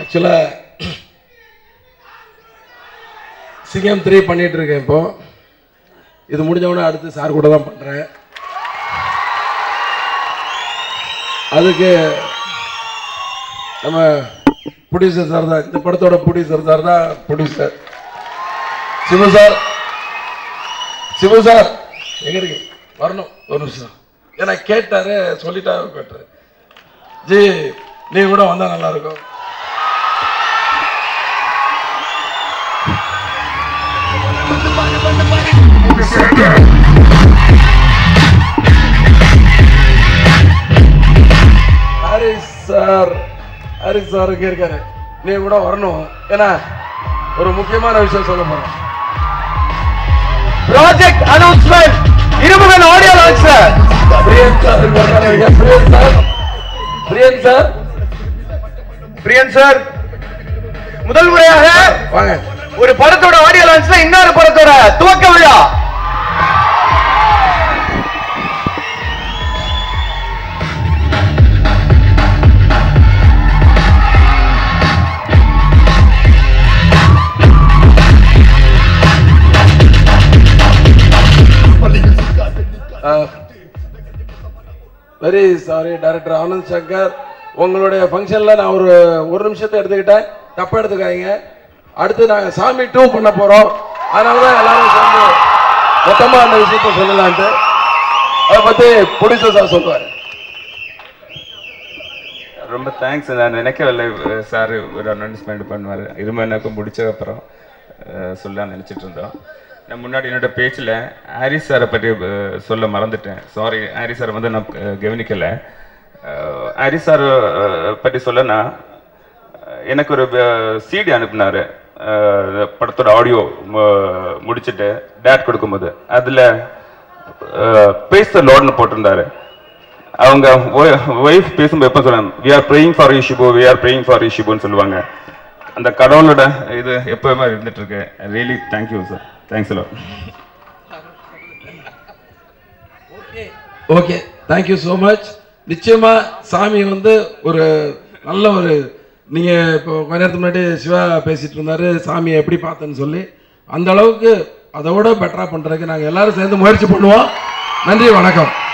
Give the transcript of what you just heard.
ஆக்சுவலாக சிங்கம் த்ரீ பண்ணிட்டு இருக்கேன் இப்போ இது முடிஞ்ச உடனே அடுத்து சார் கூட தான் பண்ணுறேன் அதுக்கு நம்ம ப்ரொடியூசர் சார் தான் இந்த படத்தோட ப்ரொடியூசர் சார் தான் producer Siva sir Siva sir எங்க இருக்கு வரணும் ஒரு நிமிஷம் ஏன்னா கேட்டாரு சொல்லிட்டாரு கேட்டாரு ஜி நீ கூட வந்தா நல்லா இருக்கும் ஹரிஷ் சார் ஹரிஷ் சார் இங்க இருக்காரு நீ கூட வரணும் ஏன்னா ஒரு முக்கியமான விஷயம் சொல்ல போறேன் project announcement Irumugan audio launch sir Priyan sir இருக்காரு. Priyan sir Priyan sir Priyan sir முதல் முறையாக வாங்க ஒரு படத்தோட ஆடியோ லான்ச்ல இன்னொரு படத்தோட துவக்க விழா very sorry director Anand Shankar உங்களுடைய ஃபங்க்ஷன்ல நான் ஒரு ஒரு நிமிஷத்தை எடுத்துக்கிட்டேன் தப்பா எடுத்துக்காதீங்க அடுத்து நாங்கள் சாமி டூ பண்ண போறோம் அதனால தான் எல்லாரும் சேர்ந்து மொத்தமா அந்த விஷயத்த சொல்லலான்ட்டு அதை பத்தி ப்ரொடியூசர் சார் சொல்லுவார் ரொம்ப தேங்க்ஸ் நான் நினைக்கவில்லை சார் ஒரு அனௌன்ஸ்மெண்ட் பண்ணுவார் இரும எனக்கு முடிச்சதுக்கப்புறம் சொல்ல நினச்சிட்டு இருந்தோம் நான் முன்னாடி என்னோட பேச்சில் ஹாரிஸ் சாரை பற்றி அஹ், சொல்ல மறந்துட்டேன் சாரி ஹாரிஸ் சார் வந்து நான் அஹ், கவனிக்கலை அஹ், ஹாரிஸ் சார் அஹ், பற்றி சொல்லனா எனக்கு ஒரு சிடி அனுப்புனாரு அஹ், படத்தோட ஆடியோ முடிச்சுட்டு டேட் கொடுக்கும்போது அதில் பேச லோட்னு போட்டிருந்தாரு அவங்க ஒய்ஃப் பேசும்போது எப்போ சொல்லுவாங்க வி ஆர் ப்ரேயிங் ஃபார் யூஷிபோ வி ஆர் ப்ரேயிங் ஃபார் யூஷிபோன்னு சொல்லுவாங்க அந்த கடவுளோட இது எப்பவுமே இருந்துட்டு இருக்கு ரியலி தேங்க்யூ சார் தேங்க்ஸ் எல்லாம் ஓகே தேங்க்யூ ஸோ மச் நிச்சயமா சாமி வந்து ஒரு நல்ல ஒரு நீங்க இப்போ கொஞ்ச நேரத்துக்கு முன்னாடி சிவா பேசிட்டு இருந்தாரு சாமியை எப்படி பார்த்தேன்னு சொல்லி அந்த அளவுக்கு அதை விட பெட்டரா பண்றதுக்கு நாங்க எல்லாரும் சேர்ந்து முயற்சி பண்ணுவோம் நன்றி வணக்கம்